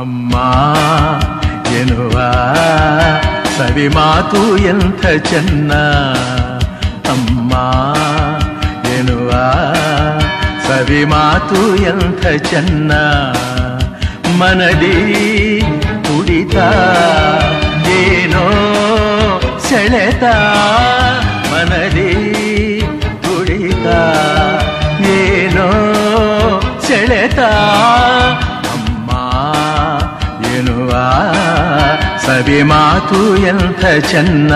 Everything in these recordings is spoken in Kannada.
ಅಮ್ಮ ಎನ್ನುವ ಸವಿ ಮಾತು ಎಂಥ ಚೆನ್ನ ಅಮ್ಮ ಎನ್ನುವ ಸವಿ ಮಾತು ಎಂಥ ಚೆನ್ನ ಮನದಿ ತುಡಿತ ಏನೋ ಸೆಳೆತ ಮನದಿ ತುಡಿತ ಏನೋ ಸೆಳೆತ ಅಮ್ಮ ಎನ್ನುವ ಸವಿ ಮಾತು ಎಂಥ ಚೆನ್ನ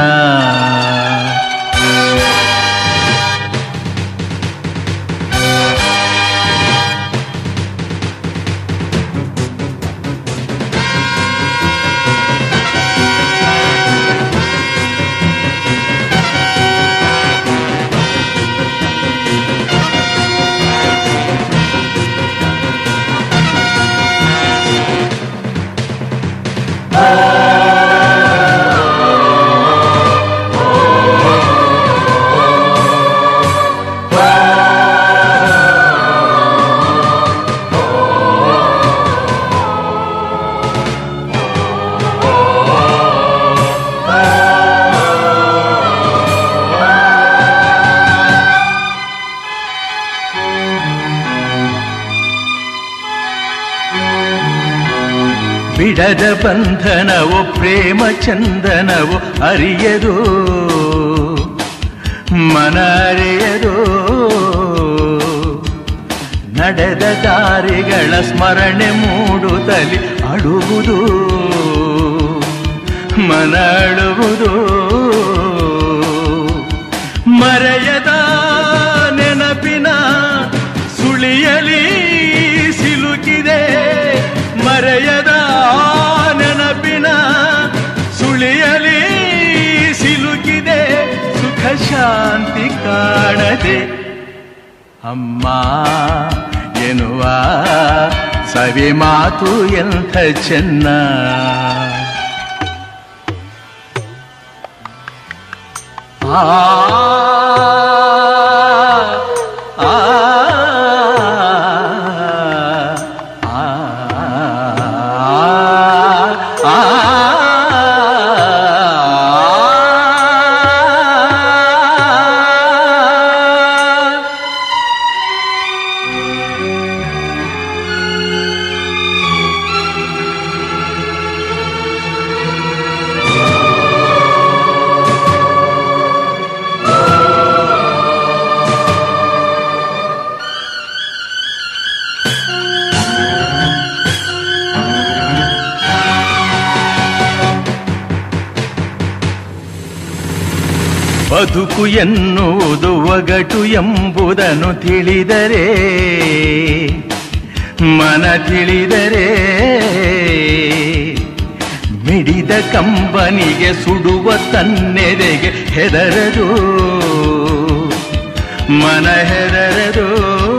ಬಿಡದ ಬಂಧನವು ಪ್ರೇಮ ಚಂದನವು ಅರಿಯದು ಮನ ಅರಿಯದು ನಡೆದ ದಾರಿಗಳ ಸ್ಮರಣೆ ಮೂಡುತ್ತಲಿ ಅಳುವುದು ಮನ ಅಳುವುದು ಮರೆಯದ ನೆನಪಿನ ಸುಳಿಯಲಿ ಸಿಲುಕಿದೆ ಮರೆಯದ ನೆನಪಿನ ಸುಳಿಯಲಿ ಸಿಲುಕಿದೆ ಸುಖ ಶಾಂತಿ ಕಾಣದೆ ಅಮ್ಮ ಎನ್ನುವ ಸವಿ ಮಾತು ಎಂಥ ಚೆನ್ನ ಆ ಆ ಬದುಕು ಎನ್ನುವುದು ಒಗಟು ಎಂಬುದನ್ನು ತಿಳಿದರೆ ಮನ ತಿಳಿದರೆ ಮಿಡಿದ ಕಂಬನಿಗೆ ಸುಡುವ ತನ್ನೆದೆಗೆ ಹೆದರದು ಮನ ಹೆದರದು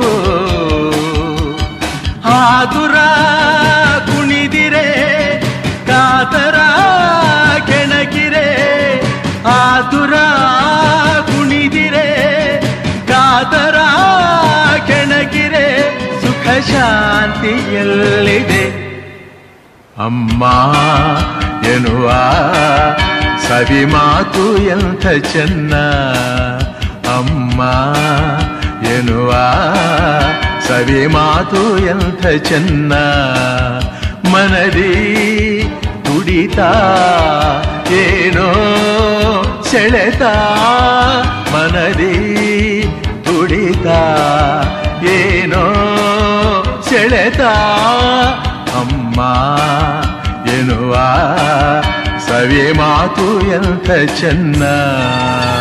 ಆದುರ ಕುಣಿದಿರೆ ಕಾತರ ಕೆಣಕಿರೆ ಆತುರ ಕುಣಿದಿರೆ ಕಾತರ ಕೆಣಕಿರೆ ಸುಖ ಶಾಂತಿಯಲ್ಲಿದೆ ಅಮ್ಮ ಎನ್ನುವ ಸವಿ ಮಾತು ಎಂಥ ಚೆನ್ನ ಅಮ್ಮ ಎನ್ನುವ ಸವಿ ಮಾತು ಎಂಥ ಚೆನ್ನ ಮನದಿ ತುಡಿತ ಏನೋ ಸೆಳೆತ ಮನದಿ ತುಡಿತ ಏನೋ ಸೆಳೆತ ಅಮ್ಮ ಎನ್ನುವ ಸವಿ ಮಾತು ಎಂಥ ಚೆನ್ನ